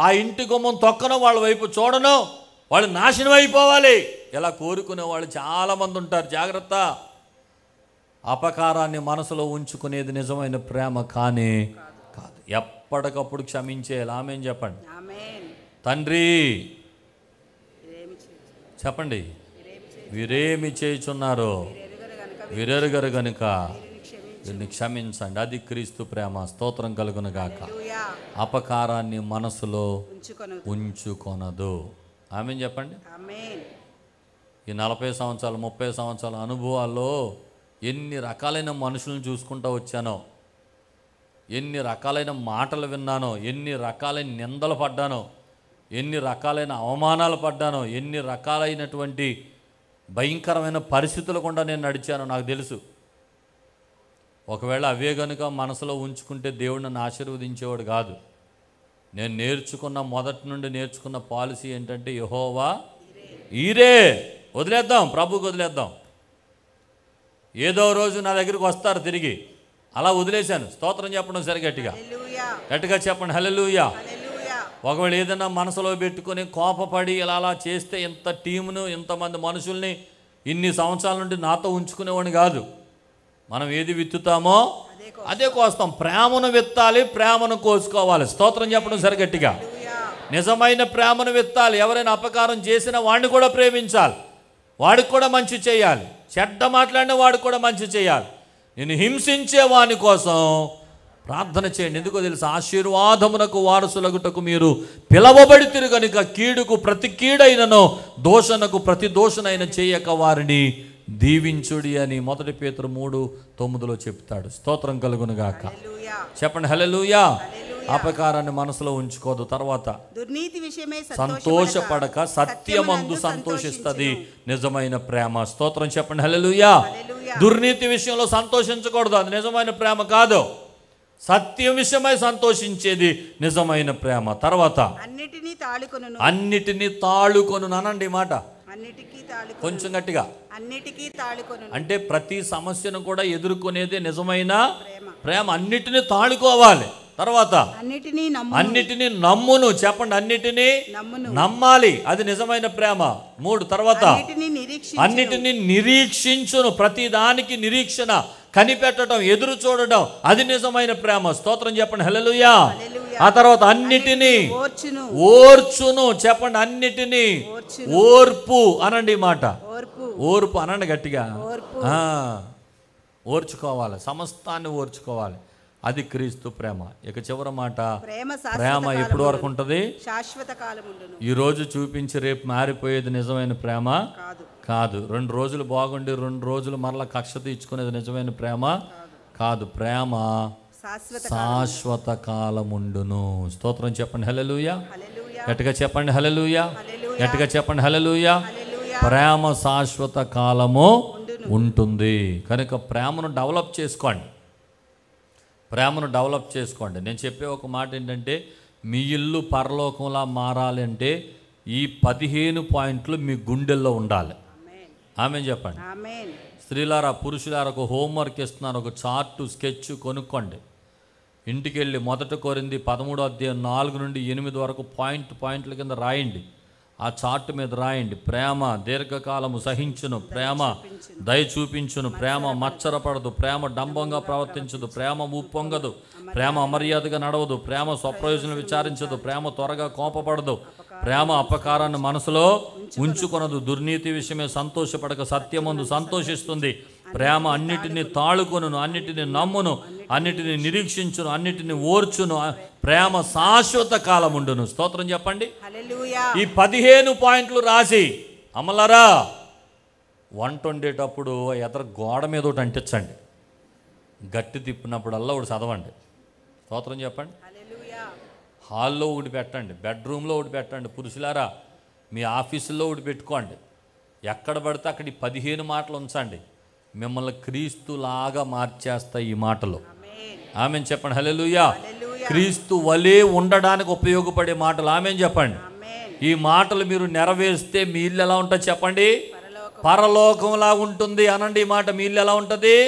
ఇంటి గుమ్మం తొక్కను వాళ్ళ వైపు చూడను వాళ్ళు నాశనం అయిపోవాలి ఇలా కోరుకునే వాళ్ళు చాలామంది ఉంటారు జాగ్రత్త అపకారాన్ని మనసులో ఉంచుకునేది నిజమైన ప్రేమ కానీ కాదు ఎప్పటికప్పుడు క్షమించేయాలి ఆమెం చెప్పండి ఆమేన్ తండ్రి ఇదేమి చేయొచ్చు చెప్పండి వీరేమి చేయుచున్నారు ఎరుగరు గనుక వీరెరుగరు గనుక వీరిని క్షమించు వీరిని క్షమించండి అది క్రీస్తు ప్రేమ స్తోత్రం కలుగును గాక హల్లెలూయా అపకారాన్ని మనసులో ఉంచుకొను ఉంచుకొనదు ఆమె చెప్పండి ఆమేన్ ఈ నలభై సంవత్సరాలు ముప్పై సంవత్సరాల అనుభవాల్లో ఎన్ని రకాలైన మనుషులను చూసుకుంటూ వచ్చానో ఎన్ని రకాలైన మాటలు విన్నానో ఎన్ని రకాలైన నిందలు పడ్డానో ఎన్ని రకాలైన అవమానాలు పడ్డానో ఎన్ని రకాలైనటువంటి భయంకరమైన పరిస్థితులు కూడా నేను నడిచానో నాకు తెలుసు ఒకవేళ అవే గనుక మనసులో ఉంచుకుంటే దేవుడు నన్ను ఆశీర్వదించేవాడు కాదు నేను నేర్చుకున్న మొదటి నుండి నేర్చుకున్న పాలసీ ఏంటంటే యహోవా ఈరే వదిలేద్దాం ప్రభుకి వదిలేద్దాం ఏదో రోజు నా దగ్గరికి వస్తారు తిరిగి అలా వదిలేశాను స్తోత్రం చెప్పడం సరి గట్టిగా హల్లెలూయా గట్టిగా చెప్పండి హల్లెలూయా హల్లెలూయా ఒకవేళ ఏదైనా మనసులో పెట్టుకొని కోపపడి ఇలా అలా చేస్తే ఇంత టీమును ఇంతమంది మనుషుల్ని ఇన్ని సంవత్సరాల నుండి నాతో ఉంచుకునేవాడిని కాదు మనం ఏది విత్తుతామో అదే అదే కోస్తాం ప్రేమను విత్తాలి ప్రేమను కోసుకోవాలి స్తోత్రం చెప్పడం సరి గట్టిగా హల్లెలూయా నిజమైన ప్రేమను విత్తాలి ఎవరైనా అపకారం చేసిన వాడిని కూడా ప్రేమించాలి వాడికి కూడా మంచి చేయాలి చెడ్డ మాట్లాడిన వాడికి కూడా మంచి చేయాలి నేను హింసించే వాని కోసం ప్రార్థన చేయండి ఎందుకో తెలుసు ఆశీర్వాదమునకు వారసులగుటకు మీరు పిలవబడి కనుక కీడుకు ప్రతి కీడైనను దోషణకు ప్రతి దోషణైన చేయక వారిని దీవించుడి అని మొదటి పేతురు మూడు తొమ్మిదిలో చెప్తాడు స్తోత్రం కలుగునుగాక హల్లెలూయా చెప్పండి హల్లెలూయా అపకారాన్ని మనసులో ఉంచుకోదు తర్వాత దుర్నీతి విషయమై సంతోషపడక సత్యమందు సంతోషిస్తుంది నిజమైన ప్రేమ స్తోత్రం చెప్పండి హల్లెలూయా హల్లెలూయా దుర్నీతి విషయంలో సంతోషించకూడదు అది నిజమైన ప్రేమ కాదు సత్యం విషయమై సంతోషించేది నిజమైన ప్రేమ తర్వాత అన్నిటినీ తాళుకొనును అన్నిటినీ తాళుకొను అనండి ఈ మాట అన్నిటికీ తాళుకొను కొంచెం గట్టిగా అన్నిటికీ తాళుకొనును అంటే ప్రతి సమస్యను కూడా ఎదుర్కొనేది నిజమైన ప్రేమ ప్రేమ అన్నిటినీ తాళుకోవాలి తర్వాత అన్నిటినీ నమ్ము అన్నిటినీ నమ్మును చెప్పండి అన్నిటినీ నమ్మును నమ్మాలి అది నిజమైన ప్రేమ మూడు తర్వాత అన్నిటినీ నిరీక్షి అన్నిటినీ నిరీక్షించును ప్రతి దానికి నిరీక్షణ కనిపెట్టడం ఎదురు చూడడం అది నిజమైన ప్రేమ స్తోత్రం చెప్పండి హల్లెలూయా హల్లెలూయా. ఆ తర్వాత అన్నిటినీ ఓర్చును ఓర్చును చెప్పండి అన్నిటినీ ఓర్చును ఓర్పు అనండి ఈ మాట ఓర్పు ఓర్పు అనండి గట్టిగా ఓర్పు ఆ, ఓర్చుకోవాలి సమస్తాన్ని ఓర్చుకోవాలి అది క్రీస్తు ప్రేమ ఇక చివరి మాట ప్రేమ ప్రేమ శాశ్వత ఎప్పుడు వరకు ఉంటుంది శాశ్వత కాలముండును ఈ రోజు చూపించి రేపు మారిపోయేది నిజమైన ప్రేమ కాదు కాదు రెండు రోజులు బాగుండి రెండు రోజులు మరలా కక్ష తీర్చుకునేది నిజమైన ప్రేమ కాదు ప్రేమ శాశ్వత శాశ్వత కాలముండును స్తోత్రం చెప్పండి హల్లెలూయా హల్లెలూయా గట్టిగా చెప్పండి హల్లెలూయా హల్లెలూయా గట్టిగా చెప్పండి హల్లెలూయా హల్లెలూయా ప్రేమ శాశ్వత కాలము ఉంటుంది కనుక ప్రేమను డెవలప్ చేసుకోండి ప్రేమను డెవలప్ చేసుకోండి నేను చెప్పే ఒక మాట ఏంటంటే మీ ఇల్లు పరలోకంలా మారాలి అంటే ఈ పదిహేను పాయింట్లు మీ గుండెల్లో ఉండాలి ఆమేన్ ఆమె చెప్పండి ఆమేన్ స్త్రీలారా పురుషులారా ఒక హోంవర్క్ ఇస్తున్నారు ఒక చార్టు స్కెచ్ కొనుక్కోండి ఇంటికి వెళ్ళి మొదట కోరింది పదమూడో అధ్యాయం నాలుగు నుండి ఎనిమిది వరకు పాయింట్ పాయింట్ల కింద రాయండి ఆ చార్ట్ మీద రాయండి ప్రేమ దీర్ఘకాలము సహించును ప్రేమ దయ చూపించును ప్రేమ మచ్చరపడదు ప్రేమ డంబంగా ప్రవర్తించదు ప్రేమ ఉప్పొంగదు ప్రేమ అమర్యాదగా నడవదు ప్రేమ స్వప్రయోజనం విచారించదు ప్రేమ త్వరగా కోపపడదు ప్రేమ అపకారాన్ని మనసులో ఉంచుకొనదు దుర్నీతి విషయమే సంతోషపడక సత్యమందు సంతోషిస్తుంది ప్రేమ అన్నిటిని తాళుకొనును అన్నిటిని నమ్మును అన్నిటిని నిరీక్షించును అన్నిటిని ఓర్చును ప్రేమ శాశ్వత కాలముండును స్తోత్రం చెప్పండి హల్లెలూయా ఈ పదిహేను పాయింట్లు రాసి అమలరా వంట వండేటప్పుడు ఎదర గోడ మీద ఒకటి అంటించండి గట్టి తిప్పినప్పుడల్లా ఒకటి చదవండి స్తోత్రం చెప్పండి హల్లెలూయా హాల్లో ఒకటి పెట్టండి బెడ్రూమ్లో ఒకటి పెట్టండి పురుషులారా మీ ఆఫీసులో ఒకటి పెట్టుకోండి ఎక్కడ పడితే అక్కడ ఈ పదిహేను మాటలు ఉంచండి మిమ్మల్ని క్రీస్తులాగా మార్చేస్తాయి ఈ మాటలు ఆమేన్ ఆమెను చెప్పండి హల్లెలూయా హల్లెలూయా క్రీస్తు వలే ఉండడానికి ఉపయోగపడే మాటలు ఆమెను చెప్పండి ఆమేన్ ఈ మాటలు మీరు నెరవేరిస్తే మీ ఇల్లు ఎలా ఉంటుంది చెప్పండి పరలోక పరలోకంలా ఉంటుంది అనండి ఈ మాట మీ ఇల్లు ఎలా ఉంటుంది పరలోక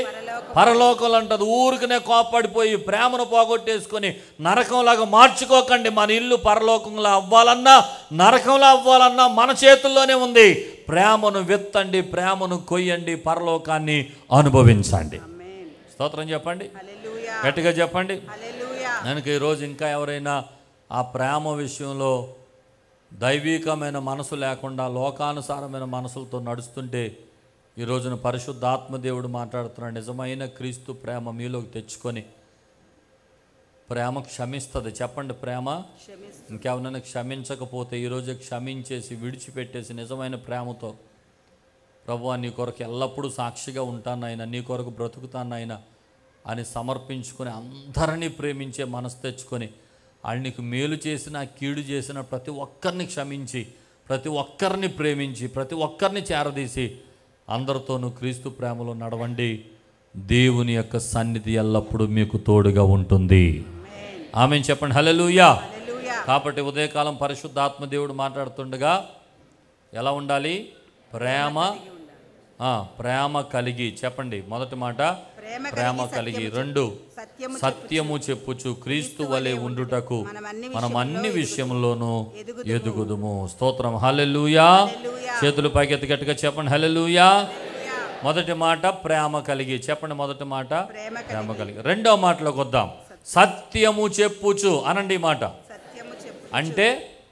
పరలోకంలో అంటది ఊరికనే కోప్పడిపోయి ప్రేమను పోగొట్టేసుకొని నరకంలాగా మార్చుకోకండి మన ఇల్లు పరలోకంలో అవ్వాలన్నా నరకంలో అవ్వాలన్నా మన చేతుల్లోనే ఉంది ప్రేమను విత్తండి ప్రేమను కొయ్యండి పరలోకాన్ని అనుభవించండి ఆమేన్ స్తోత్రం చెప్పండి హల్లెలూయా గట్టిగా చెప్పండి హల్లెలూయా కనుక ఈరోజు ఇంకా ఎవరైనా ఆ ప్రేమ విషయంలో దైవీకమైన మనసు లేకుండా లోకానుసారమైన మనసులతో నడుస్తుంటే ఈ రోజున పరిశుద్ధ ఆత్మదేవుడు మాట్లాడుతున్నాడు నిజమైన క్రీస్తు ప్రేమ మీలోకి తెచ్చుకొని ప్రేమ క్షమిస్తుంది చెప్పండి ప్రేమ క్షమిస్తు ఇంకెవరైనా క్షమించకపోతే ఈరోజు క్షమించేసి విడిచిపెట్టేసి నిజమైన ప్రేమతో ప్రభు నీ కొరకు ఎల్లప్పుడూ సాక్షిగా ఉంటాను ఆయన నీ కొరకు బ్రతుకుతాను ఆయన అని సమర్పించుకొని అందరినీ ప్రేమించే మనసు తెచ్చుకొని వాళ్ళు నీకు మేలు చేసిన కీడు చేసిన ప్రతి ఒక్కరిని క్షమించి ప్రతి ఒక్కరిని ప్రేమించి ప్రతి ఒక్కరిని చేరదీసి అందరితోనూ క్రీస్తు ప్రేమలో నడవండి దేవుని యొక్క సన్నిధి ఎల్లప్పుడూ మీకు తోడుగా ఉంటుంది ఆమె చెప్పండి హల్లెలూయా హల్లెలూయా కాబట్టి ఉదయకాలం పరిశుద్ధాత్మ దేవుడు మాట్లాడుతుండగా ఎలా ఉండాలి ప్రేమ ఆ, ప్రేమ కలిగి చెప్పండి మొదటి మాట ప్రేమ ప్రేమ కలిగి రెండు సత్యము సత్యము చెప్పుచు క్రీస్తు వలె ఉండుటకు మనం అన్ని మనం అన్ని విషయంలోనూ ఎదుగుదుము. ఎదుగుదుము స్తోత్రం హల్లెలూయా హల్లెలూయా. చేతులు పైకెత్తి గట్టిగా చెప్పండి హల్లెలూయా మొదటి మాట ప్రేమ కలిగి చెప్పండి మొదటి మాట ప్రేమ ప్రేమ కలిగి రెండో మాటలోకి వద్దాం సత్యము చెప్పుచు అనండి ఈ మాట సత్యము చెప్పు అంటే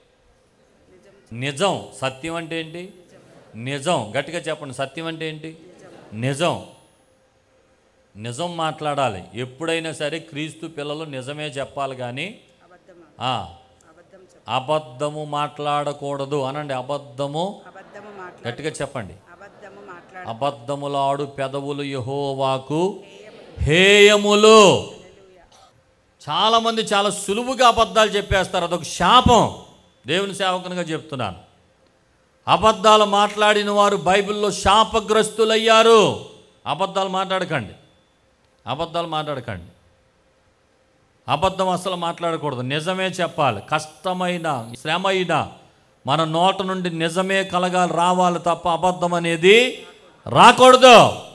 నిజం సత్యం అంటే ఏంటి నిజం గట్టిగా చెప్పండి సత్యం అంటే ఏంటి నిజం నిజం మాట్లాడాలి ఎప్పుడైనా సరే క్రీస్తు పిల్లలు నిజమే చెప్పాలి కానీ అబద్ధమా ఆ, అబద్ధం చెప్పు అబద్ధము మాట్లాడకూడదు అనండి అబద్ధము అబద్ధము మాట్లాడు గట్టిగా చెప్పండి అబద్ధము మాట్లాడు అబద్ధములాడు పెదవులు యహోవాకు హేయములు చాలామంది చాలా సులువుగా అబద్ధాలు చెప్పేస్తారు అదొక శాపం దేవుని సేవకునిగా చెప్తున్నాను అబద్ధాలు మాట్లాడిన వారు బైబిల్లో శాపగ్రస్తులయ్యారు అబద్ధాలు మాట్లాడకండి అబద్ధాలు మాట్లాడకండి అబద్ధం అసలు మాట్లాడకూడదు నిజమే చెప్పాలి కష్టమైన శ్రమ అయినా మన నోట నుండి నిజమే కలగాలి రావాలి తప్ప అబద్ధం అనేది రాకూడదు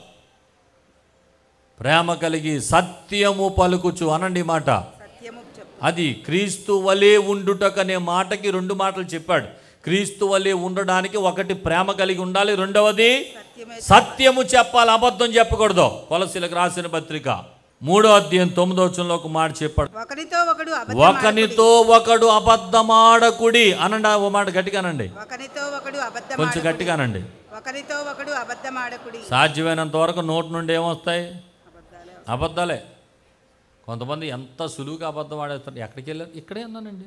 ప్రేమ కలిగి సత్యము పలుకుచు అనండి ఈ మాట సత్యము చెప్పు అది క్రీస్తు వలే ఉండుటకనే మాటకి రెండు మాటలు చెప్పాడు క్రీస్తు వలే ఉండడానికి ఒకటి ప్రేమ కలిగి ఉండాలి రెండవది సత్యమే సత్యము చెప్పాలి అబద్ధం చెప్పకూడదు కొలసీలకు రాసిన పత్రిక మూడో అధ్యాయం తొమ్మిదో వచనంలో ఒక మాట చెప్పాడు ఒకరితో ఒకడు అబద్ధం ఒకనితో ఒకడు అబద్ధమాడకుడి అనండి ఓ మాట గట్టిగానండి ఒకరితో ఒకడు అబద్ధం కొంచెం గట్టిగానండి ఒకరితో ఒకడు అబద్ధమాడకుడి సాధ్యమైనంత వరకు నోటి నుండి ఏమొస్తాయి అబద్ధాలే అబద్ధాలే కొంతమంది ఎంత సులువుగా అబద్ధం ఆడేస్తారు ఎక్కడికి వెళ్ళారు ఇక్కడే ఉన్నానండి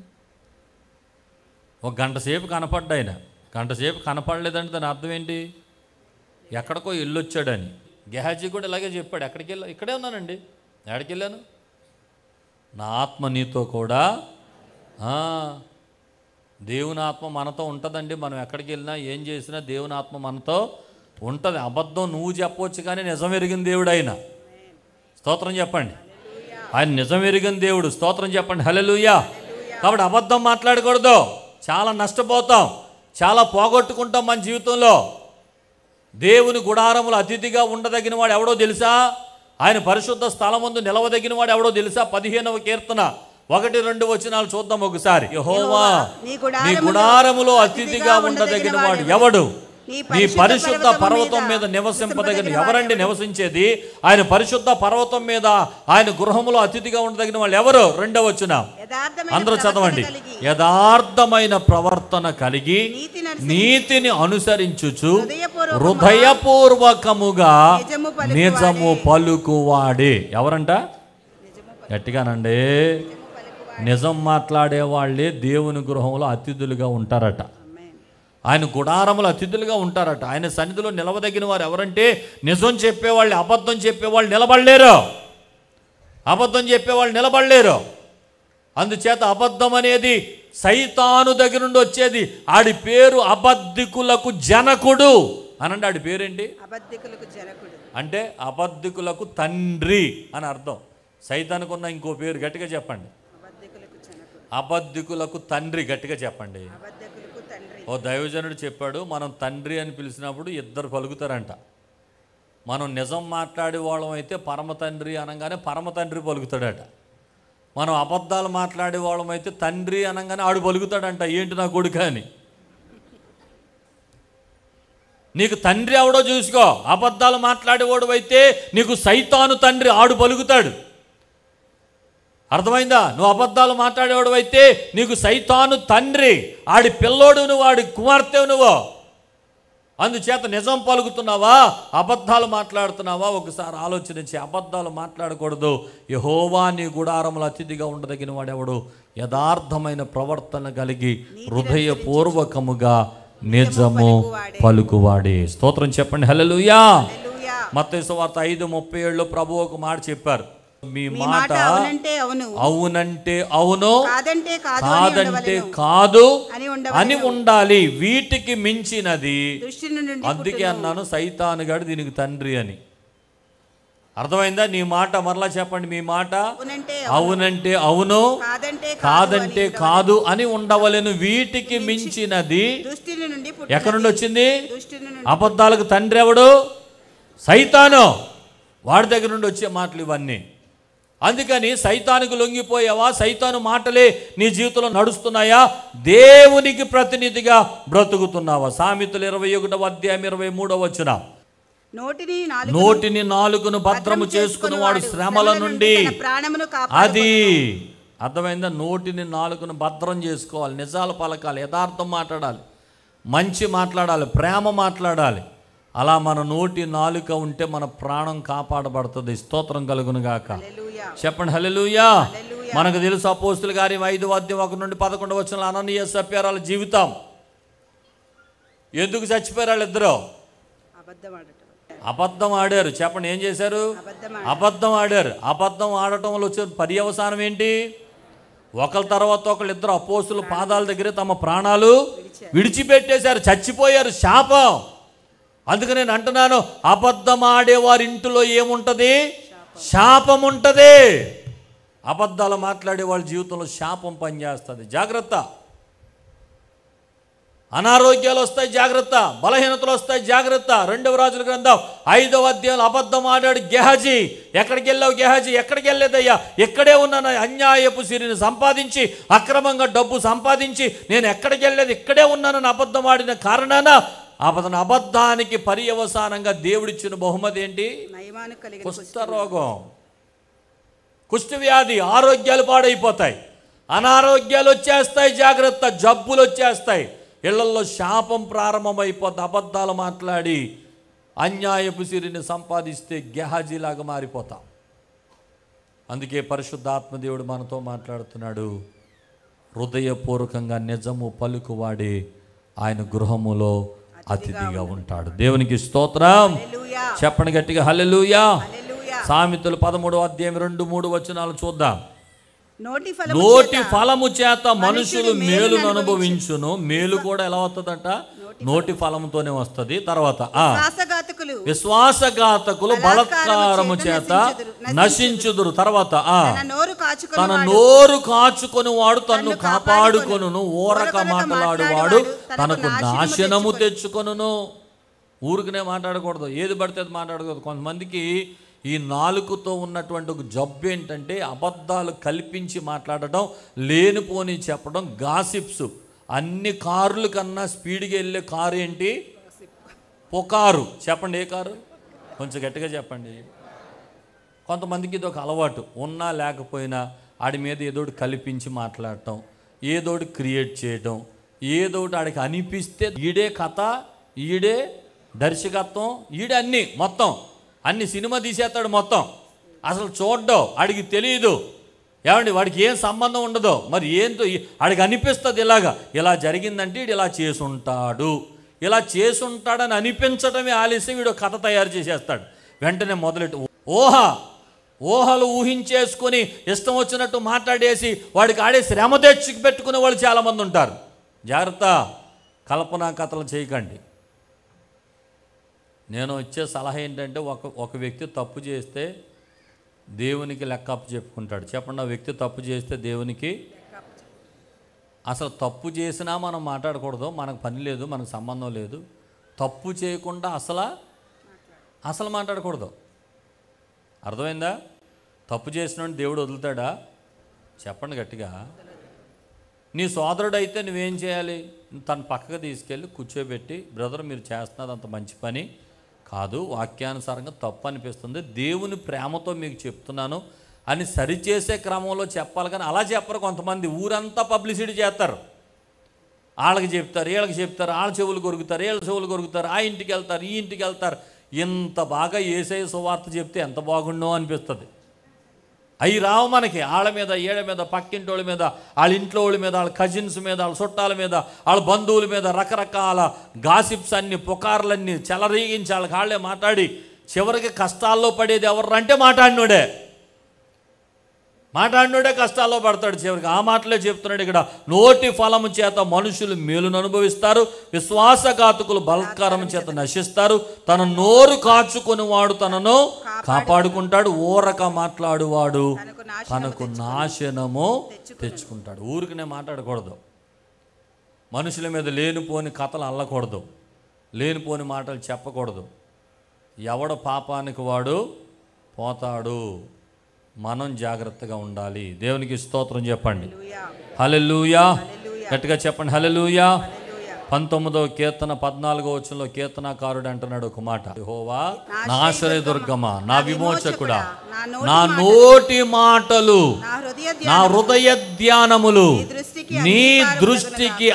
ఒక గంట సేపు కనపడ్డా ఆయన గంట సేపు కనపడలేదంటే దాని అర్థం ఏంటి ఎక్కడికో ఇల్లు వచ్చాడని గెహాజీ కూడా ఇలాగే చెప్పాడు ఎక్కడికి వెళ్ళా ఇక్కడే ఉన్నానండి ఎక్కడికి వెళ్ళాను నా ఆత్మ నీతో కూడా ఆ, దేవుని ఆత్మ మనతో ఉంటుందండి మనం ఎక్కడికి వెళ్ళినా ఏం చేసినా దేవుని ఆత్మ మనతో ఉంటుంది అబద్ధం నువ్వు చెప్పవచ్చు కానీ నిజం ఎరిగిన దేవుడు ఆయన స్తోత్రం చెప్పండి ఆయన నిజం ఎరిగిన దేవుడు స్తోత్రం చెప్పండి హల్లెలూయా కాబట్టి అబద్ధం మాట్లాడకూడదు చాలా నష్టపోతాం చాలా పోగొట్టుకుంటాం మన జీవితంలో దేవుని గుడారములు అతిథిగా ఉండదగిన వాడు ఎవడో తెలుసా ఆయన పరిశుద్ధ స్థలం ముందు నిలవదగిన వాడు ఎవడో తెలుసా పదిహేనవ కీర్తన ఒకటి రెండు వచనాలు చూద్దాం ఒకసారి యెహోవా నీ నీ గుడారములో గుడారములో అతిథిగా ఉండదగిన వాడు ఎవడు నీ నీ పరిశుద్ధ పరిశుద్ధ పర్వతం పర్వతం మీద మీద నివసింపదగిన నివసింపదగిన ఎవరండి వాడు నివసించేది ఆయన పరిశుద్ధ పర్వతం మీద ఆయన గృహములో అతిథిగా ఉండదగిన వాళ్ళు ఎవరు రెండవ వచ్చిన యథార్థమైన అందరూ చదవండి ప్రవర్తన కలిగి యథార్థమైన ప్రవర్తన కలిగి నీతిని అనుసరించి నీతిని అనుసరించుచు హృదయపూర్వకముగా హృదయపూర్వకముగా నిజము పలుకువాడే. నిజము పలుకువాడే ఎవరంట నిజము గట్టిగానండి నిజము పలుకువాడు నిజం మాట్లాడే వాళ్ళే దేవుని గృహంలో అతిథులుగా ఉంటారట ఆమేన్. ఆయన గుడారములు అతిథులుగా ఉంటారట ఆయన సన్నిధిలో నిలవదగిన వారు ఎవరంటే నిజం చెప్పేవాళ్ళు అబద్ధం చెప్పేవాళ్ళు నిలబడలేరు అబద్ధం చెప్పేవాళ్ళు నిలబడలేరు అందుచేత అబద్ధం అనేది సైతాను దగ్గర నుండి వచ్చేది ఆడి పేరు అబద్ధికులకు జనకుడు అనండి ఆడి పేరేంటి అబద్ధికులకు జనకుడు అంటే అబద్ధికులకు తండ్రి అని అర్థం సైతానుకున్న ఇంకో పేరు గట్టిగా చెప్పండి అబద్ధికులకు జనకుడు అబద్ధికులకు తండ్రి గట్టిగా చెప్పండి అబద్ధికులకు తండ్రి ఓ దైవజనుడు చెప్పాడు మనం తండ్రి అని పిలిచినప్పుడు ఇద్దరు పలుకుతారంట మనం నిజం మాట్లాడే వాళ్ళం అయితే పరమ తండ్రి అనగానే పరమ తండ్రి పలుకుతాడట మనం అబద్ధాలు మాట్లాడే వాళ్ళం అయితే తండ్రి అనగానే ఆడు పలుకుతాడంట ఏంటి నా కొడుకు అని నీకు తండ్రి ఎవడో చూసుకో అబద్ధాలు మాట్లాడేవాడు అయితే నీకు సైతాను తండ్రి ఆడు పలుకుతాడు అర్థమైందా నువ్వు అబద్ధాలు మాట్లాడేవాడు అయితే నీకు సైతాను తండ్రి ఆడి పిల్లోడు నువ్వు ఆడి కుమార్తె నువ్వు అందుచేత నిజం పలుకుతున్నావా అబద్ధాలు మాట్లాడుతున్నావా ఒకసారి ఆలోచించి అబద్ధాలు మాట్లాడకూడదు యహోవా నీ గుడారములు అతిథిగా ఉండదగిన వాడెవడు యథార్థమైన ప్రవర్తన కలిగి హృదయపూర్వకముగా నిజము పలుకువాడే స్తోత్రం చెప్పండి హల్లెలూయా హల్లెలూయా మత్తయి వార్త ఐదు ముప్పై ఏళ్ళు ప్రభు ఒక మాట చెప్పారు మీ మీ మాట మాట అవునంటే అవును అవునంటే అవును కాదంటే కాదు అని కాదంటే ఉండవలెను. కాదు అని అని ఉండవలెను ఉండాలి వీటికి మించినది దృష్టి నుండి అందుకే అన్నాను సైతానుగాడు దీనికి తండ్రి అని అర్థమైందా నీ మాట మరలా చెప్పండి మీ మాట అవునంటే అవునంటే అవును కాదంటే కాదంటే కాదు అని ఉండవలెను వీటికి మించినది దృష్టి నుండి ఎక్కడి నుండి వచ్చింది దృష్టి నుండి అబద్ధాలకు తండ్రి ఎవడు సైతాను వాడి దగ్గర నుండి వచ్చే మాటలు ఇవన్నీ అందుకని సైతానికి లొంగిపోయావా సైతాను మాటలే నీ జీవితంలో నడుస్తున్నాయా దేవునికి ప్రతినిధిగా బ్రతుకుతున్నావా సామెతలు ఇరవై ఒకటవ అధ్యాయం ఇరవై మూడవ వచ్చిన నోటిని నాలుగు నోటిని నాలుగును భద్రము చేసుకుని వాడు శ్రమల నుండి తన ప్రాణమును కాపాడు అది అర్థమైందా నోటిని నాలుగును భద్రం చేసుకోవాలి నిజాలు పలకాలి యథార్థం మాట్లాడాలి మంచి మాట్లాడాలి ప్రేమ మాట్లాడాలి అలా మన నోటి నాలుక ఉంటే మన ప్రాణం కాపాడబడుతుంది స్తోత్రం కలుగును గాక హల్లెలూయా చెప్పండి హల్లెలూయా హల్లెలూయా. మనకు తెలుసు అపోస్తుల గారి ఐదు అధ్యాయం ఒక నుండి పదకొండు వచ్చిన అననీయ సప్యారాల జీవితం ఎందుకు చచ్చిపోయారు వాళ్ళిద్దరూ అబద్ధం ఆడటం అబద్ధం ఆడారు చెప్పండి ఏం చేశారు అబద్ధం అబద్ధం ఆడారు అబద్ధం ఆడటం వల్ల వచ్చే పర్యవసానం ఏంటి ఒకళ్ళ తర్వాత ఒకళ్ళు ఇద్దరు అపోస్తుల పాదాల దగ్గర తమ ప్రాణాలు విడిచిపెట్టేశారు చచ్చిపోయారు శాపం అందుకు నేను అంటున్నాను అబద్ధం ఆడేవారి ఇంటిలో ఏముంటది శాపం ఉంటది అబద్ధాలు మాట్లాడే వాళ్ళ జీవితంలో శాపం పనిచేస్తుంది జాగ్రత్త అనారోగ్యాలు వస్తాయి జాగ్రత్త బలహీనతలు వస్తాయి జాగ్రత్త రెండవ రాజుల గ్రంథం ఐదవ అధ్యాయులు అబద్ధం ఆడాడు గెహజీ ఎక్కడికి వెళ్ళావు గెహజీ ఎక్కడికి వెళ్ళలేదయ్యా ఇక్కడే ఉన్నాను అన్యాయపు సిరిని సంపాదించి అక్రమంగా డబ్బు సంపాదించి నేను ఎక్కడికి వెళ్ళలేదు ఇక్కడే ఉన్నానని అబద్ధం ఆడిన కారణాన అతని అబద్ధానికి పర్యవసానంగా దేవుడిచ్చిన బహుమతి ఏంటి నయమాను కలిగిన కుష్ఠరోగం కుష్ఠవ్యాధి ఆరోగ్యాలు పాడైపోతాయి అనారోగ్యాలు వచ్చేస్తాయి జాగ్రత్త జబ్బులు వచ్చేస్తాయి ఇళ్లలో శాపం ప్రారంభమైపోద్ది అబద్ధాలు మాట్లాడి అన్యాయపు సిరిని సంపాదిస్తే గెహాజీలాగా మారిపోతాం అందుకే పరిశుద్ధాత్మ దేవుడు మనతో మాట్లాడుతున్నాడు హృదయపూర్వకంగా నిజము పలుకువాడి ఆయన గృహములో అతిథిగా ఉంటాడు దేవునికి స్తోత్రం హల్లెలూయా చెప్పండి గట్టిగా హల్లెలూయా హల్లెలూయా సామెతలు పదమూడో అధ్యాయం రెండు మూడు వచనాలు చూద్దాం నోటి ఫలము నోటి చేత ఫలము చేత మనుషులు మనుషులు మేలును మేలును అనుభవించును మేలు కూడా ఎలా వస్తుందంట నోటి ఫలంతోనే వస్తుంది తర్వాత ఆ శ్వాసఘాతకులు విశ్వాసఘాతకులు బలత్కారము చేత నశించుదురు తర్వాత ఆ తన నోరు కాచుకొని తన నోరు కాచుకొని వాడు తన్ను కాపాడుకొనును ఊరక మాట్లాడువాడు తనకు నాశనము తెచ్చుకొనును ఊరికనే మాట్లాడకూడదు ఏది పడితే అది మాట్లాడకూడదు కొంతమందికి ఈ నాలుకతో ఉన్నటువంటి ఒక జబ్బు ఏంటంటే అబద్ధాలు కల్పించి మాట్లాడటం లేనిపోని చెప్పడం గాసిప్స్ అన్ని కార్ల కన్నా స్పీడ్గా వెళ్ళే కారు ఏంటి పొకారు చెప్పండి ఏ కారు కొంచెం గట్టిగా చెప్పండి కొంతమందికి ఇది ఒక అలవాటు ఉన్నా లేకపోయినా ఆడి మీద ఏదోటి కల్పించి మాట్లాడటం ఏదోటి క్రియేట్ చేయటం ఏదోటి ఆడికి అనిపిస్తే ఈడే కథ ఈడే దర్శకత్వం ఈడే అన్నీ మొత్తం అన్ని సినిమా తీసేస్తాడు మొత్తం అసలు చూడ్డం ఆడికి తెలియదు ఏమండి వాడికి ఏం సంబంధం ఉండదు మరి ఏంటో ఈ- ఆడికి అనిపిస్తుంది ఇలాగా ఇలా జరిగిందంటే వీడు ఇలా చేసుంటాడు ఇలా చేసుంటాడని అనిపించడమే ఆలస్యం వీడు కథ తయారు చేసేస్తాడు వెంటనే మొదలెట్టు ఊహ ఊహలు ఊహించేసుకొని ఇష్టం వచ్చినట్టు మాట్లాడేసి వాడికి ఆడే శ్రమ తెచ్చి పెట్టుకునే వాళ్ళు చాలామంది ఉంటారు జాగ్రత్త కల్పనా కథలు చేయకండి నేను ఇచ్చే సలహా ఏంటంటే ఒక ఒక వ్యక్తి తప్పు చేస్తే దేవునికి లెక్క అప్పు చెప్పుకుంటాడు చెప్పండి ఆ వ్యక్తి తప్పు చేస్తే దేవునికి అసలు తప్పు చేసినా మనం మాట్లాడకూడదు మనకు పని లేదు మనకు సంబంధం లేదు తప్పు చేయకుండా అసలు అసలు మాట్లాడకూడదు అర్థమైందా తప్పు చేసిన దేవుడు వదులుతాడా చెప్పండి గట్టిగా నీ సోదరుడు అయితే నువ్వేం చేయాలి తన పక్కకు తీసుకెళ్ళి కూర్చోబెట్టి బ్రదర్ మీరు చేస్తున్నది అంత మంచి పని కాదు వాక్యానుసారంగా తప్పు అనిపిస్తుంది దేవుని ప్రేమతో మీకు చెప్తున్నాను అని సరిచేసే క్రమంలో చెప్పాలి కానీ అలా చెప్పరు కొంతమంది ఊరంతా పబ్లిసిటీ చేస్తారు వాళ్ళకి చెప్తారు వీళ్ళకి చెప్తారు వాళ్ళ చెవులు కొరుకుతారు వీళ్ళ చెవులు కొరుకుతారు ఆ ఇంటికి వెళ్తారు ఈ ఇంటికి వెళ్తారు ఇంత బాగా ఏసై సువార్త చెప్తే ఎంత బాగుండో అనిపిస్తుంది అవి రావు మనకి వాళ్ళ మీద ఏళ్ళ మీద పక్కింటి వాళ్ళ మీద వాళ్ళ ఇంట్లో వాళ్ళ మీద వాళ్ళ కజిన్స్ మీద వాళ్ళ చుట్టాల మీద వాళ్ళ బంధువుల మీద రకరకాల గాసిప్స్ అన్ని పుకార్లన్నీ చెలరీగించి వాళ్ళకి వాళ్ళే మాట్లాడి చివరికి కష్టాల్లో పడేది ఎవరు అంటే మాట్లాడినోడే మాట్లాడినోడే కష్టాల్లో పడతాడు చివరికి ఆ మాటలే చెప్తున్నాడు ఇక్కడ నోటి ఫలము చేత మనుషులు మేలును అనుభవిస్తారు విశ్వాసఘాతకులు బలత్కారం చేత నశిస్తారు తన నోరు కాచుకొని వాడు తనను కాపాడుకుంటాడు ఊరక మాట్లాడువాడు తనకు నాశనము తనకు నాశనము తెచ్చుకుంటాడు ఊరికనే మాట్లాడకూడదు మనుషుల మీద లేనిపోని కథలు అల్లకూడదు లేనిపోని మాటలు చెప్పకూడదు ఎవడ పాపానికి వాడు పోతాడు మనం జాగ్రత్తగా ఉండాలి దేవునికి స్తోత్రం చెప్పండి హల్లెలూయా హలెలుయా హల్లెలూయా గట్టిగా చెప్పండి హలెలుయా హల్లెలూయా పంతొమ్మిదవ కీర్తన పద్నాలుగో వచనంలో కీర్తనాకారుడు అంటున్నాడు ఒక మాట యెహోవా నా ఆశ్రయ దుర్గమా నా విమోచకుడా నా నోటి మాటలు నా హృదయ నా హృదయ ధ్యానములు నీ దృష్టికి నీ దృష్టికి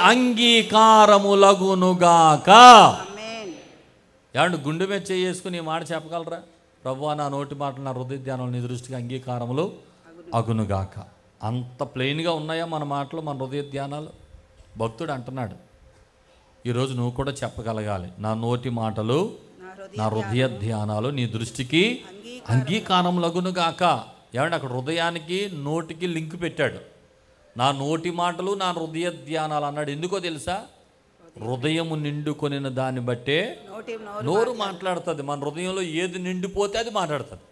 అంగీకారములగునుగాక ఆమేన్ ఏమంటే గుండె మీద చేసుకుని ఈ మాట చెప్పగలరా ప్రభు నా నోటి మాటలు నా హృదయ ధ్యానములు నీ దృష్టికి అంగీకారములు అగునుగాక అంత ప్లెయిన్గా ఉన్నాయా మన మాటలు మన హృదయ ధ్యానాలు భక్తుడు అంటున్నాడు ఈరోజు నువ్వు కూడా చెప్పగలగాలి నా నోటి మాటలు నా హృదయ నా హృదయ ధ్యానాలు నీ దృష్టికి అంగీకారములగునుగాక ఏమంటే అక్కడ హృదయానికి నోటికి లింక్ పెట్టాడు నా నోటి మాటలు నా హృదయ ధ్యానాలు అన్నాడు ఎందుకో తెలుసా హృదయము నిండుకొనిన దాన్ని బట్టే నోటి నోరు నోరు మాట్లాడుతుంది మన హృదయంలో ఏది నిండిపోతే అది మాట్లాడుతుంది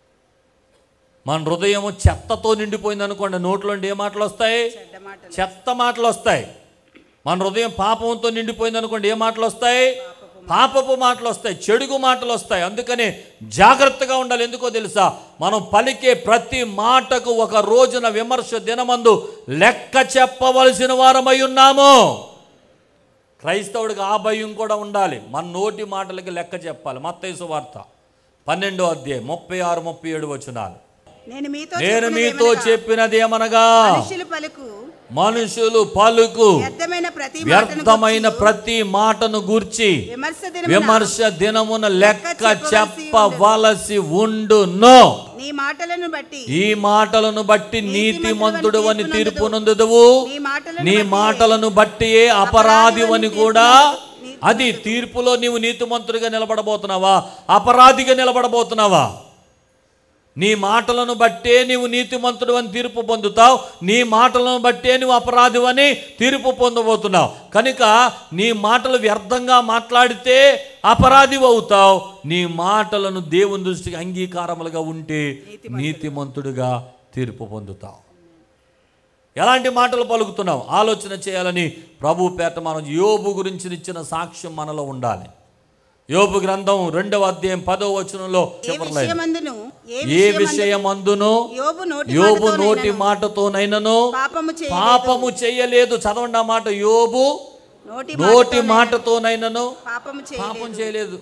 మన హృదయము చెత్తతో నిండిపోయింది అనుకోండి నోట్లోండి ఏ మాటలు వస్తాయి చెడ్డ మాటలు చెత్త మాటలు వస్తాయి మన హృదయం పాపంతో నిండిపోయింది అనుకోండి ఏ మాటలు వస్తాయి పాపపు మాటలు వస్తాయి చెడుగు మాటలు వస్తాయి అందుకని జాగ్రత్తగా ఉండాలి ఎందుకో తెలుసా మనం పలికే ప్రతి మాటకు ఒక రోజున విమర్శ దినమందు లెక్క చెప్పవలసిన వారమై ఉన్నాము క్రైస్తవుడికి ఆ భయం కూడా ఉండాలి మన నోటి మాటలకి లెక్క చెప్పాలి మత్తైసు వార్త పన్నెండో అధ్యాయం ముప్పై ఆరు ముప్పై ఏడు వచనాలు నేను మీతో నేను చెప్పినది మీతో ఏమనగా, చెప్పినది ఏమనగా మనుషులు పలుకు మనుషులు పలుకు వ్యర్థమైన ప్రతి మాటను వ్యర్థమైన ప్రతి మాటను గూర్చి విమర్శ దినమున విమర్శ దినమున లెక్క చెప్పవలసి ఉండును నీ మాటలను బట్టి ఈ మాటలను బట్టి నీతిమంతుడు అని తీర్పు నొందుదువు నీ మాటలను నీ మాటలను బట్టియే అపరాధివని కూడా అది తీర్పులో నీవు నీతిమంతుడిగా నిలబడబోతున్నావా అపరాధిగా నిలబడబోతున్నావా నీ మాటలను బట్టే నీవు నీతిమంతుడు అని తీర్పు పొందుతావు నీ మాటలను బట్టే నువ్వు అపరాధి అని తీర్పు పొందబోతున్నావు కనుక నీ మాటలు వ్యర్థంగా మాట్లాడితే అపరాధి అవుతావు నీ మాటలను దేవుని దృష్టికి అంగీకారములుగా ఉంటే నీతిమంతుడిగా తీర్పు పొందుతావు ఎలాంటి మాటలు పలుకుతున్నావు ఆలోచన చేయాలని ప్రభు పేట మనం యోబు గురించి ఇచ్చిన సాక్ష్యం మనలో ఉండాలి యోబు గ్రంథం రెండవ అధ్యాయం పదో వచనంలో ఏ చివరిలో విషయమందును ఏ ఏ విషయమందును యోబు నోటి యోబు మాటతో నోటి నైనను మాటతోనైనను పాపము చేయ పాపము చేయలేదు చదవండి ఆ మాట యోబు నోటి నోటి మాటతో మాటతోనైనను పాపము చేయ పాపం చేయలేదు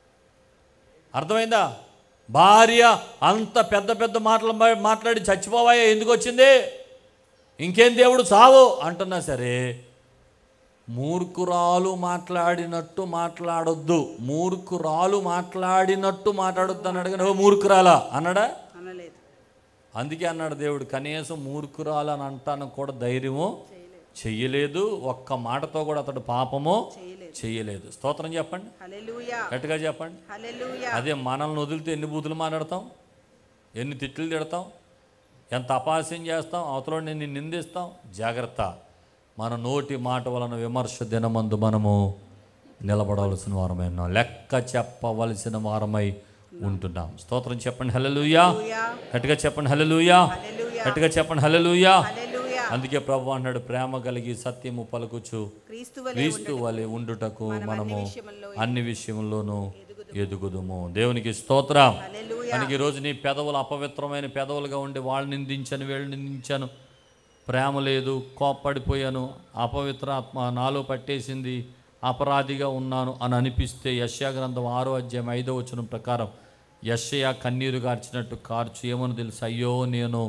అర్థమైందా భార్య అంత పెద్ద పెద్ద మాటలు మా- మాట్లాడి చచ్చిపోవాయా ఎందుకు వచ్చింది ఇంకేం దేవుడు చావు అంటున్నా సరే మూర్ఖురాలు మాట్లాడినట్టు మాట్లాడొద్దు మూర్ఖురాలు మాట్లాడినట్టు మాట్లాడొద్దు అన్నాడు కానీ "ఓ మూర్ఖురాలా అన్నాడా అనలేదు అందుకే అన్నాడు దేవుడు కనీసం మూర్ఖురాలు అని అంటాను కూడా ధైర్యము చెయ్యలేదు ఒక్క మాటతో కూడా అతడు పాపము చేయలేదు చెయ్యలేదు స్తోత్రం చెప్పండి హల్లెలూయా గట్టిగా చెప్పండి హల్లెలూయా అదే మనల్ని వదిలితే ఎన్ని బూతులు మాట్లాడతాం ఎన్ని తిట్లు తిడతాం ఎంత అపాస్యం చేస్తాం అవతల నిన్ను నిందిస్తాం జాగ్రత్త మన నోటి మాట వలన విమర్శ దినమందు మనము నిలబడవలసిన వారమై ఉన్నాం లెక్క చెప్పవలసిన వారమై ఉంటున్నాం స్తోత్రం చెప్పండి హల్లెలూయా హల్లెలూయా గట్టిగా చెప్పండి హల్లెలూయా హల్లెలూయా గట్టిగా చెప్పండి హల్లెలూయా హల్లెలూయా అందుకే ప్రభు అన్నాడు ప్రేమ కలిగి సత్యము పలుకుచు క్రీస్తు వలె క్రీస్తు వలె ఉండుటకు మనము విషయముల్లో అన్ని విషయముల్లోనూ ఎదుగుదుము దేవునికి స్తోత్రం హల్లెలూయా మనకి ఈరోజు నీ పెదవులు అపవిత్రమైన పెదవులుగా ఉండి వాళ్ళు నిందించాను వీళ్ళు నిందించాను ప్రేమ లేదు కోప్పడిపోయాను అపవిత్ర ఆత్మ నాలో పట్టేసింది అపరాధిగా ఉన్నాను అని అనిపిస్తే యశ్యా గ్రంథం ఆరో అధ్యాయం ఐదో వచనం ప్రకారం యశ్యా కన్నీరు కార్చినట్టు కార్చు ఏమని తెలుసు అయ్యో నేను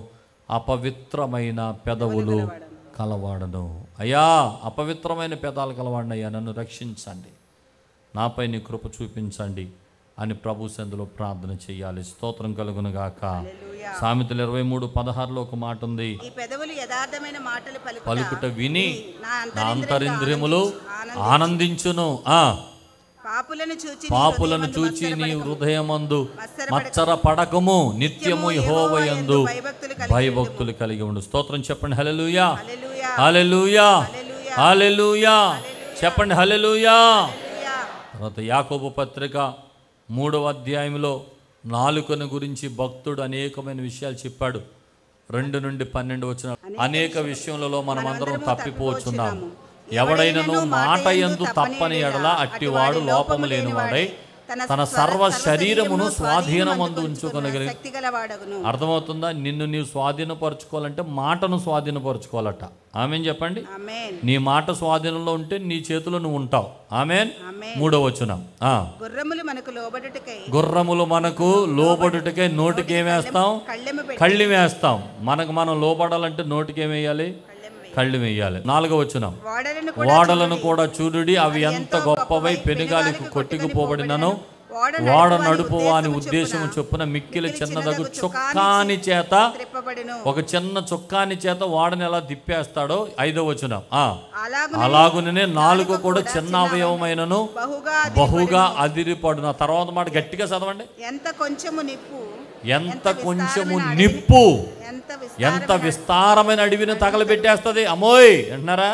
అపవిత్రమైన పెదవులు కలవాడను అయ్యా అపవిత్రమైన పెదాలు కలవాడినయ్యా నన్ను రక్షించండి నాపై నీ కృప చూపించండి అని ప్రభు సందులో ప్రార్థన చేయాలి స్తోత్రం కలుగును గాక హల్లెలూయా సామెతలు ఇరవై మూడు పదహారులో ఒక మాట ఉంది ఈ పెదవులు యథార్థమైన మాటలు పలుకుట పలుకుట విని నా నా అంతరింద్రియములు అంతరింద్రియములు ఆనందించు. ఆనందించును ఆ పాపులను చూచి నీ పాపులను హృదయమందు చూచి నీ మత్సరపడకు. హృదయమందు మత్సరపడకు. మచ్చర పడకము నిత్యము యెహోవయందు భయభక్తులు కలిగి భయభక్తులు కలిగి ఉండు స్తోత్రం చెప్పండి హల్లెలూయా హల్లెలూయా హల్లెలూయా హల్లెలూయా. హల్లెలూయా చెప్పండి హల్లెలూయా హల్లెలూయా. తర్వాత యాకోబు పత్రిక మూడవ అధ్యాయంలో నాలుకను గురించి భక్తుడు అనేకమైన విషయాలు చెప్పాడు రెండు నుండి పన్నెండు వచ్చిన అనేక విషయములలో మనమందరం తప్పిపోచున్నాము ఎవడైనను మాట ఎందు తప్పని ఎడల అట్టివాడు లోపము లేనివాడై తన సర్వ శరీరమును స్వాధీనమందు ఉంచుకొనగలిగి శక్తి గలవాడగును అర్థమవుతుందా నిన్ను నీవు స్వాధీనపరచుకోవాలంటే మాటను స్వాధీనపరచుకోవాలట ఆమెన్ చెప్పండి ఆమేన్ నీ మాట స్వాధీనంలో ఉంటే నీ చేతిలో నువ్వు ఉంటావు ఆమెన్ ఆమేన్ మూడవ వచనం ఆ గుర్రములు మనకు లోబడుటకై గుర్రములు మనకు లోబడుటకే నోటికి ఏమేస్తాం కళ్ళెము పెట్టి కళ్ళి వేస్తాం మనకు మనం లోబడాలంటే నోటికి ఏమేయాలి కళ్ళెము వేయి. కళ్ళు వేయాలి నాలుగవ వచనం ఓడలను కూడా ఓడలను కూడా చూడుడి అవి ఎంత గొప్పవై పెనుగాలికి కొట్టుకుపోబడినను ఓడ ఓడ నడుపు వాని ఉద్దేశము చొప్పున మిక్కిలి చిన్నదగు చుక్కాని చేత త్రిప్పబడును ఒక చిన్న చుక్కాని చేత ఓడని ఎలా తిప్పేస్తాడో ఐదవ వచనం ఆ అలాగు అలాగునే నాలుగు కూడా చిన్న అవయవమైనను బహుగా బహుగా అదిరిపడును ఆ తర్వాత మాట గట్టిగా చదవండి ఎంత కొంచెము నిప్పు ఎంత కొంచెము నిప్పు ఎంత ఎంత విస్తారమైన అడవిని తగలబెట్టేస్తుంది అమ్మోయ్ అంటున్నారా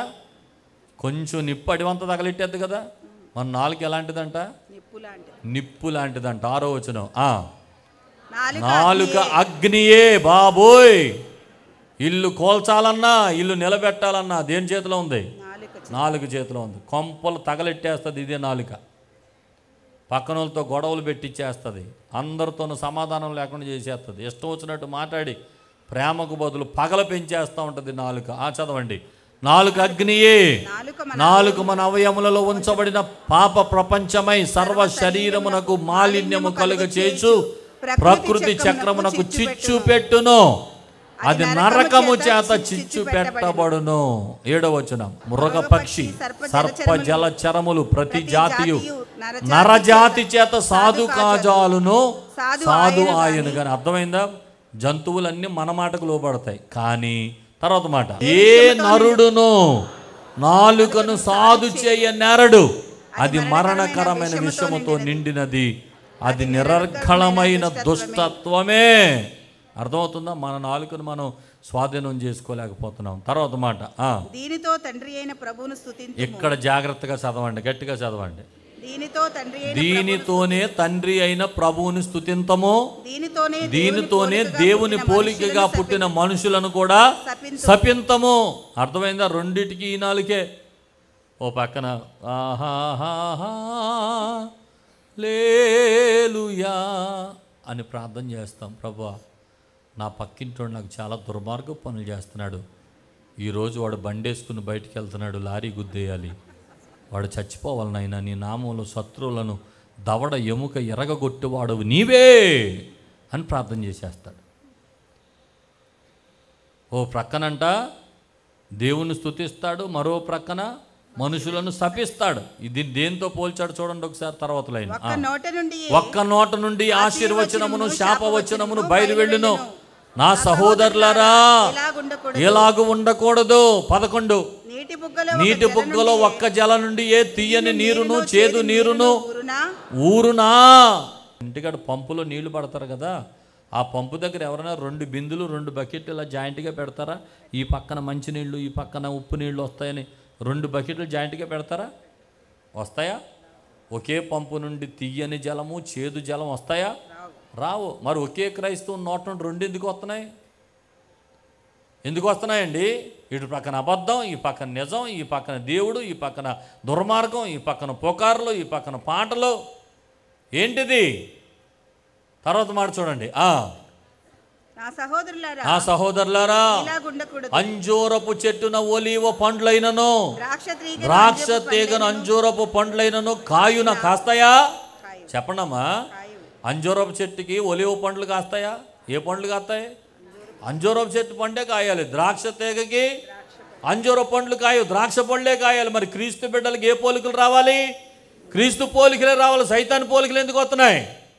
కొంచెం నిప్పు అడివంతా తగలెట్టేద్దు కదా మన నాలుగు ఎలాంటిదంట నిప్పు లాంటిది నిప్పు లాంటిదంట ఆరో వచనం ఆ నాలుక నాలుక అగ్నియే బాబోయ్ ఇల్లు కోల్చాలన్నా ఇల్లు నిలబెట్టాలన్నా దేని చేతిలో ఉంది నాలుక నాలుగు చేతిలో ఉంది కొంపలు తగలెట్టేస్తుంది ఇదే నాలుక పక్కన వాళ్ళతో గొడవలు పెట్టిచ్చేస్తుంది అందరితోనూ సమాధానం లేకుండా చేసేస్తుంది ఇష్టం వచ్చినట్టు మాట్లాడి ప్రేమకు బదులు పగల పెంచేస్తూ ఉంటుంది నాలుక ఆ చదవండి నాలుక అగ్నియే నాలుక మన నాలుగు మన అవయములలో ఉంచబడిన పాప ప్రపంచమై సర్వ శరీరమునకు మాలిన్యము కలుగ చేచు ప్రకృతి చక్రమునకు చిచ్చు పెట్టును అది నరకము చేత చిచ్చు పెట్టబడును ఏడవచనం మృగ పక్షి సర్ప జల చరములు ప్రతి జాతియు నరజాతి చేత సాధు కాజాలును సాధు ఆయను కానీ అర్థమైందా జంతువులన్నీ మన మాటకు లోపడతాయి కానీ తర్వాత మాట ఏ నరుడును నాలుకను సాధు చేయ నెరడు అది మరణకరమైన విషముతో నిండినది అది నిరర్ఘళమైన దుష్టత్వమే అర్థమవుతుందా మన నాలుకను మనం స్వాధీనం చేసుకోలేకపోతున్నాం తర్వాత మాట ఆ, దీనితో తండ్రి అయిన ప్రభువును స్తుతించు ఇక్కడ జాగ్రత్తగా చదవండి గట్టిగా చదవండి దీనితో తండ్రి అయిన దీనితోనే తండ్రి అయిన ప్రభువుని స్తుతింతము దీనితోనే దీనితోనే దేవుని పోలికగా పుట్టిన మనుషులను కూడా శపింతు. శపింతము అర్థమైందా రెండిటికి ఈ నాలుకే ఓ పక్కన ఆహాహాహా, లేలుయా అని ప్రార్థన చేస్తాం ప్రభా నా పక్కింటోడు నాకు చాలా దుర్మార్గ పనులు చేస్తున్నాడు ఈరోజు వాడు బండేసుకుని బయటికి వెళ్తున్నాడు లారీ గుద్దేయాలి వాడు చచ్చిపోవాలి నాయనా నీ నామంలో శత్రువులను దవడ ఎముక ఎరగగొట్టేవాడు నీవే అని ప్రార్థన చేసేస్తాడు ఓ ప్రక్కనంట దేవుని స్తుతిస్తాడు మరో ప్రక్కన మనుషులను శపిస్తాడు ఇది దేంతో పోల్చాడు చూడండి ఒకసారి తర్వాత లైన్ ఒక్క నోట నుండి ఒక్క నోట నుండి ఆశీర్వచనమును శాపవచనమును బయలువెళ్ళును నా సహోదరులారా ఇలాగుండకూడదు ఎలాగు ఉండకూడదు పదకొండు నీటి బుగ్గలో నీటి బుగ్గలో ఒక్క జల నుండి ఏ తీయని నీరును చేదు నీరును ఊరునా ఊరునా ఇంటికాడ పంపులో నీళ్లు పడతారు కదా ఆ పంపు దగ్గర ఎవరైనా రెండు బిందులు రెండు బకెట్లు ఇలా జాయింట్గా పెడతారా ఈ పక్కన మంచినీళ్ళు ఈ పక్కన ఉప్పు నీళ్ళు వస్తాయని రెండు బకెట్లు జాయింట్గా పెడతారా వస్తాయా ఒకే పంపు నుండి తీయని జలము చేదు జలం వస్తాయా రావు మరి ఒకే క్రైస్తవం నోట నుండి రెండు ఎందుకు వస్తున్నాయి ఎందుకు వస్తున్నాయండి ఇటు పక్కన అబద్ధం ఈ పక్కన నిజం ఈ పక్కన దేవుడు ఈ పక్కన దుర్మార్గం ఈ పక్కన పుకార్లు ఈ పక్కన పాటలు ఏంటిది తర్వాత మాట చూడండి ఆ నా సహోదరులారా నా సహోదరులారా ఇలాగుండకూడదు అంజూరపు చెట్టున ఒలీవ పండ్లైనను ద్రాక్ష తీగ ద్రాక్ష తీగను అంజూరపు పండ్లైనను కాయున కాస్తాయా కాయు చెప్పండమ్మా కాయు అంజూరపు చెట్టుకి ఒలివ పండ్లు కాస్తాయా ఏ పండ్లు కాస్తాయి అంజూరపు చెట్టు పండే కాయాలి ద్రాక్ష తీగకి అంజూర పండ్లు కాయు ద్రాక్ష పండ్లే కాయాలి మరి క్రీస్తు బిడ్డలకి ఏ పోలికలు రావాలి క్రీస్తు పోలికలే రావాలి సైతాన్ పోలికలు ఎందుకు వస్తున్నాయి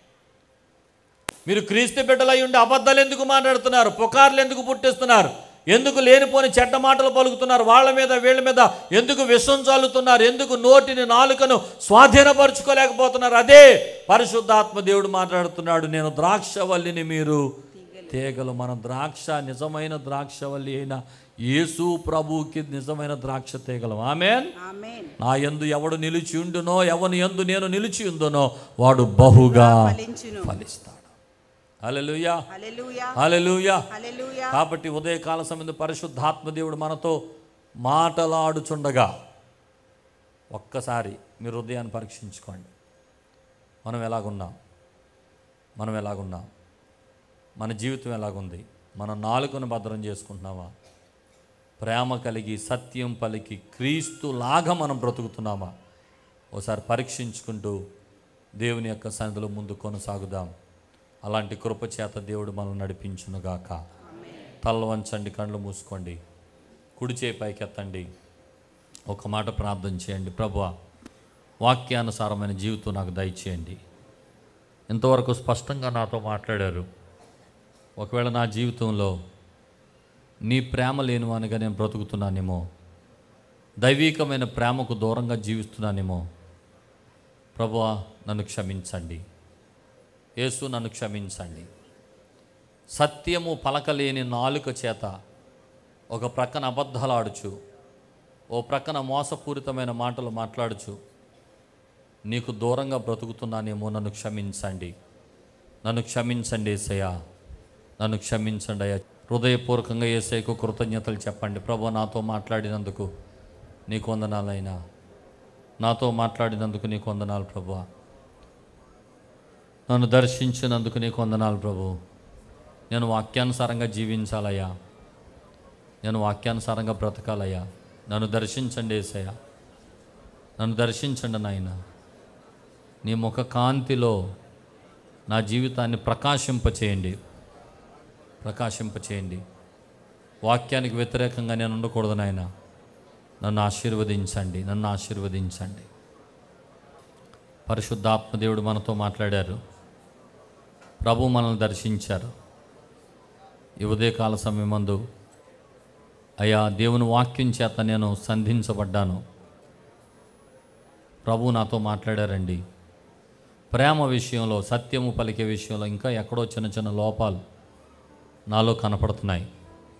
మీరు క్రీస్తు బిడ్డలై ఉండి అబద్ధాలు ఎందుకు మాట్లాడుతున్నారు పుకార్లు ఎందుకు పుట్టిస్తున్నారు ఎందుకు లేనిపోని చెడ్డ మాటలు పలుకుతున్నారు వాళ్ళ మీద వీళ్ళ మీద ఎందుకు విషం చల్లుతున్నారు ఎందుకు నోటిని నాలుకను స్వాధీనపరుచుకోలేకపోతున్నారు అదే పరిశుద్ధాత్మ దేవుడు మాట్లాడుతున్నాడు నేను ద్రాక్షవల్లిని మీరు తీగలు మన ద్రాక్ష నిజమైన ద్రాక్షవల్లి అయిన యేసు ప్రభువుకి నిజమైన ద్రాక్ష తీగలు ఆమెన్ ఆమేన్ నా యందు ఎవడు నిలిచి ఉండునో ఎవని యందు నేను నిలిచి ఉందునో వాడు బహుగా ఫలించును ఫలిస్తాడు హల్లెలూయా హల్లెలూయా హల్లెలూయా హల్లెలూయా కాబట్టి ఉదయకాల సమయంలో పరిశుద్ధాత్మ దేవుడు మనతో మాటలాడుచుండగా ఒక్కసారి మీరు హృదయాన్ని పరీక్షించుకోండి మనం ఎలాగున్నాం మనం ఎలాగున్నాం మన జీవితం ఎలాగుంది మన నాలుకను భద్రం చేసుకుంటున్నామా ప్రేమ కలిగి సత్యం పలికి క్రీస్తులాగా మనం బ్రతుకుతున్నామా ఓసారి పరీక్షించుకుంటూ దేవుని యొక్క సన్నిధిలో ముందు కొనసాగుదాం అలాంటి కృప చేత దేవుడు మనల్ని నడిపించునుగాక తల్ల వంచండి కళ్ళు మూసుకోండి కుడి చేయి పైకెత్తండి ఒక మాట ప్రార్థన చేయండి ప్రభువా వాక్యానుసారమైన జీవితం నాకు దయచేయండి ఇంతవరకు స్పష్టంగా నాతో మాట్లాడారు ఒకవేళ నా జీవితంలో నీ ప్రేమ లేనివానిగా నేను బ్రతుకుతున్నానేమో దైవీకమైన ప్రేమకు దూరంగా జీవిస్తున్నానేమో ప్రభువా నన్ను క్షమించండి యేసు నన్ను క్షమించండి సత్యము పలకలేని నాలుక చేత ఒక ప్రక్కన అబద్ధాలాడుచు ఓ ప్రక్కన మోసపూరితమైన మాటలు మాట్లాడుచు నీకు దూరంగా బ్రతుకుతున్నానేమో నన్ను క్షమించండి నన్ను క్షమించండి ఏసయ్యా నన్ను క్షమించండి అయ్యా హృదయపూర్వకంగా ఏసైకు కృతజ్ఞతలు చెప్పండి ప్రభు నాతో మాట్లాడినందుకు నీకు వందనాలైనా నాతో మాట్లాడినందుకు నీకు వందనాలు ప్రభు నన్ను దర్శించినందుకు నీకు వందనాలు ప్రభు నేను వాక్యానుసారంగా జీవించాలయ్యా నేను వాక్యానుసారంగా బ్రతకాలయ్యా నన్ను దర్శించండి ఏసయ్యా నన్ను దర్శించండి నాయన నీ ముఖ కాంతిలో నా జీవితాన్ని ప్రకాశింపచేయండి ప్రకాశింపచేయండి వాక్యానికి వ్యతిరేకంగా నేను ఉండకూడదు నాయన నన్ను ఆశీర్వదించండి నన్ను ఆశీర్వదించండి పరిశుద్ధాత్మ దేవుడు మనతో మాట్లాడారు ప్రభు మనల్ని దర్శించారు ఈ ఉదయకాల సమయమందు అయ్యా దేవుని వాక్యం చేత నేను సంధించబడ్డాను ప్రభు నాతో మాట్లాడారండి ప్రేమ విషయంలో సత్యము పలికే విషయంలో ఇంకా ఎక్కడో చిన్న చిన్న లోపాలు నాలో కనపడుతున్నాయి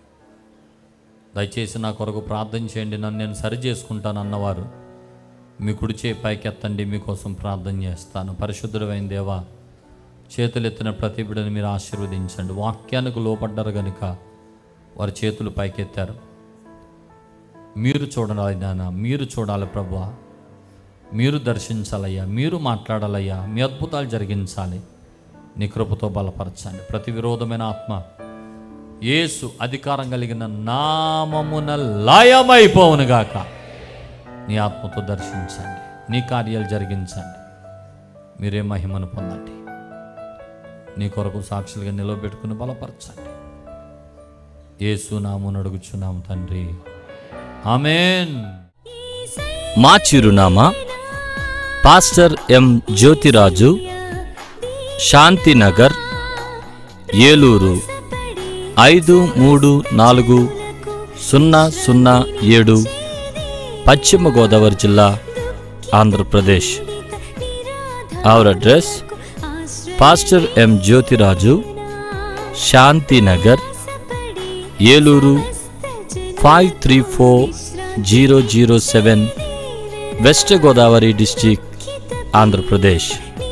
దయచేసి నా కొరకు ప్రార్థన చేయండి నన్ను నేను సరి చేసుకుంటాను అన్నవారు మీ కుడి చేయి పైకెత్తండి మీకోసం ప్రార్థన చేస్తాను పరిశుద్ధుడైన దేవా చేతులెత్తిన ప్రతి బిడ్డని మీరు ఆశీర్వదించండి వాక్యానికి లోపడ్డారు కనుక వారి చేతులు పైకెత్తారు మీరు చూడాలి నాన్న మీరు చూడాలి ప్రభా మీరు దర్శించాలయ్యా మీరు మాట్లాడాలయ్యా మీ అద్భుతాలు జరిగించాలి నీ కృపతో బలపరచండి ప్రతి విరోధమైన ఆత్మ యేసు అధికారం కలిగిన నామమున లయమైపోవునుగాక నీ ఆత్మతో దర్శించండి నీ కార్యాలు జరిగించండి మీరే మహిమను పొందండి నీ కొరకు సాక్షులుగా నిలవబెట్టుకుని బలపరచండి యేసు నామును అడుగుచున్నాము తండ్రి ఆమెన్ మా చిరునామా పాస్టర్ ఎం జ్యోతిరాజు శాంతినగర్ ఏలూరు ఐదు మూడు నాలుగు సున్నా సున్నా ఏడు పశ్చిమ గోదావరి జిల్లా Andhra Pradesh our address pastor M Jyothiraju Shantinagar Eluru five three four zero zero seven west Godavari district Andhra Pradesh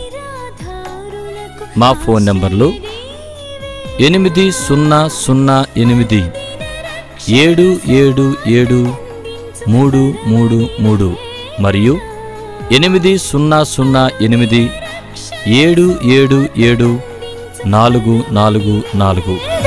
మా ఫోన్ నంబర్లు ఎనిమిది సున్నా సున్నా ఎనిమిది ఏడు ఏడు ఏడు మూడు మూడు మూడు మరియు ఎనిమిది సున్నా సున్నా ఎనిమిది ఏడు ఏడు ఏడు నాలుగు నాలుగు నాలుగు